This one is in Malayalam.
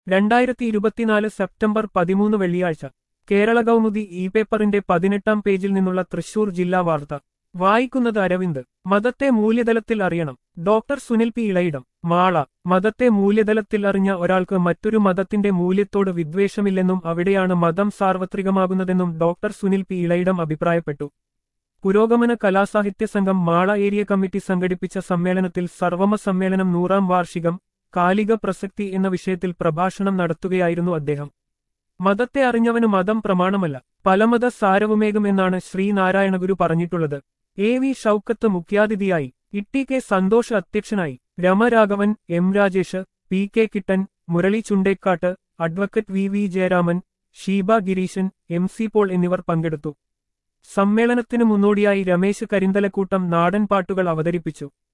രണ്ടായിരത്തി ഇരുപത്തിനാല് സെപ്റ്റംബർ പതിമൂന്ന് വെള്ളിയാഴ്ച കേരള കൗമുദി ഇ പേപ്പറിന്റെ പതിനെട്ടാം പേജിൽ നിന്നുള്ള തൃശൂർ ജില്ലാ വാർത്ത വായിക്കുന്നത് അരവിന്ദ് മതത്തെ മൂല്യതലത്തിൽ അറിയണം ഡോക്ടർ സുനിൽ പി ഇളയിടം മാള മതത്തെ മൂല്യതലത്തിൽ അറിഞ്ഞ ഒരാൾക്ക് മറ്റൊരു മതത്തിന്റെ മൂല്യത്തോട് വിദ്വേഷമില്ലെന്നും അവിടെയാണ് മതം സാർവത്രികമാകുന്നതെന്നും ഡോക്ടർ സുനിൽ പി ഇളയിടം അഭിപ്രായപ്പെട്ടു പുരോഗമന കലാസാഹിത്യ സംഘം മാള ഏരിയ കമ്മിറ്റി സംഘടിപ്പിച്ച സമ്മേളനത്തിൽ സർവമ സമ്മേളനം നൂറാം വാർഷികം കാലിക പ്രസക്തി എന്ന വിഷയത്തിൽ പ്രഭാഷണം നടത്തുകയായിരുന്നു അദ്ദേഹം മതത്തെ അറിഞ്ഞവന് മതം പ്രമാണമല്ല പലമത സാരവുമേകും എന്നാണ് ശ്രീനാരായണഗുരു പറഞ്ഞിട്ടുള്ളത് എ വി ഷൌക്കത്ത് മുഖ്യാതിഥിയായി ഇട്ടി കെ സന്തോഷ് അധ്യക്ഷനായി Ramaraghavan M Rajesh P K Kittan Murali Chundekkattu advocate V V Jayaraman Sheeba Gireesan M C Paul എന്നിവർ പങ്കെടുത്തു സമ്മേളനത്തിനു മുന്നോടിയായി രമേശ് കരിന്തലക്കൂട്ടം നാടൻ പാട്ടുകൾ അവതരിപ്പിച്ചു